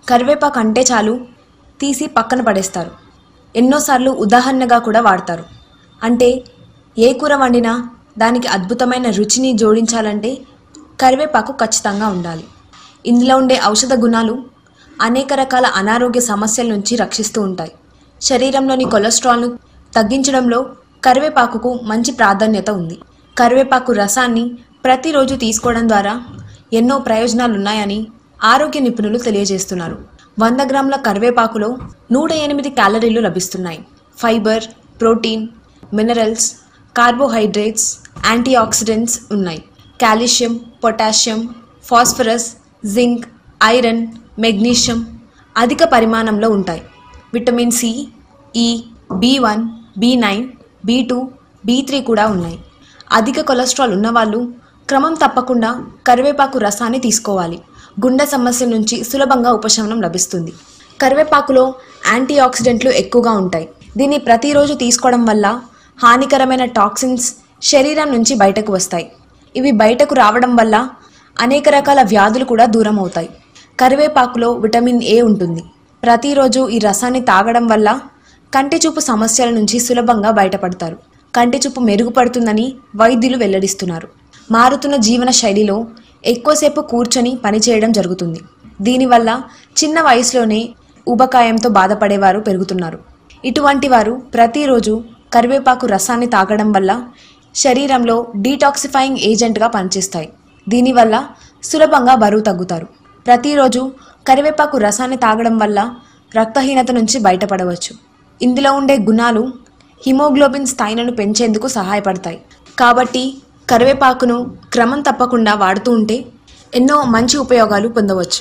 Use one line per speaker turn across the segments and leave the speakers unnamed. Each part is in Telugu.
కరివేపాకు అంటే చాలు తీసి పక్కన పడేస్తారు ఎన్నోసార్లు ఉదాహరణగా కూడా వాడతారు అంటే ఏ కూర వండినా దానికి అద్భుతమైన రుచిని జోడించాలంటే కరివేపాకు ఖచ్చితంగా ఉండాలి ఇందులో ఉండే ఔషధ గుణాలు అనేక రకాల అనారోగ్య సమస్యల నుంచి రక్షిస్తూ ఉంటాయి శరీరంలోని కొలెస్ట్రాల్ను తగ్గించడంలో కరివేపాకుకు మంచి ప్రాధాన్యత ఉంది కరివేపాకు రసాన్ని ప్రతిరోజు తీసుకోవడం ద్వారా ఎన్నో ప్రయోజనాలు ఉన్నాయని ఆరోగ్య నిపుణులు తెలియజేస్తున్నారు వంద గ్రాముల కరివేపాకులో నూట ఎనిమిది క్యాలరీలు లభిస్తున్నాయి fibre protein minerals carbohydrates antioxidants ఉన్నాయి calcium potassium phosphorus zinc iron magnesium అధిక పరిమాణంలో ఉంటాయి vitamin C E B one B nine B two B three కూడా ఉన్నాయి అధిక కొలెస్ట్రాల్ ఉన్నవాళ్ళు క్రమం తప్పకుండా కరివేపాకు రసాన్ని తీసుకోవాలి గుండె సమస్య నుంచి సులభంగా ఉపశమనం లభిస్తుంది కరివేపాకులో యాంటీ ఆక్సిడెంట్లు ఎక్కువగా ఉంటాయి దీన్ని ప్రతిరోజు తీసుకోవడం వల్ల హానికరమైన టాక్సిన్స్ శరీరం నుంచి బయటకు వస్తాయి ఇవి బయటకు రావడం వల్ల అనేక రకాల వ్యాధులు కూడా దూరం అవుతాయి కరివేపాకులో విటమిన్ ఏ ఉంటుంది ప్రతిరోజు ఈ రసాన్ని తాగడం వల్ల కంటి చూపు సమస్యల నుంచి సులభంగా బయటపడతారు కంటి చూపు మెరుగుపడుతుందని వైద్యులు వెల్లడిస్తున్నారు మారుతున్న జీవన శైలిలో ఎక్కువసేపు కూర్చొని పనిచేయడం జరుగుతుంది దీనివల్ల చిన్న వయసులోనే ఊబకాయంతో బాధపడేవారు పెరుగుతున్నారు ఇటువంటి వారు ప్రతిరోజు కరివేపాకు రసాన్ని తాగడం వల్ల శరీరంలో డీటాక్సిఫైయింగ్ ఏజెంట్గా పనిచేస్తాయి దీనివల్ల సులభంగా బరువు తగ్గుతారు ప్రతిరోజు కరివేపాకు రసాన్ని తాగడం వల్ల రక్తహీనత నుంచి బయటపడవచ్చు ఇందులో ఉండే గుణాలు హిమోగ్లోబిన్ స్థాయిలను పెంచేందుకు సహాయపడతాయి కాబట్టి కరివేపాకును క్రమం తప్పకుండా వాడుతూ ఉంటే ఎన్నో మంచి ఉపయోగాలు పొందవచ్చు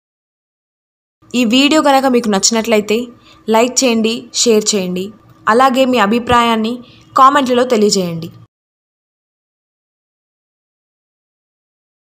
ఈ వీడియో కనుక మీకు నచ్చినట్లయితే లైక్ చేయండి షేర్ చేయండి అలాగే మీ అభిప్రాయాన్ని కామెంట్లలో తెలియజేయండి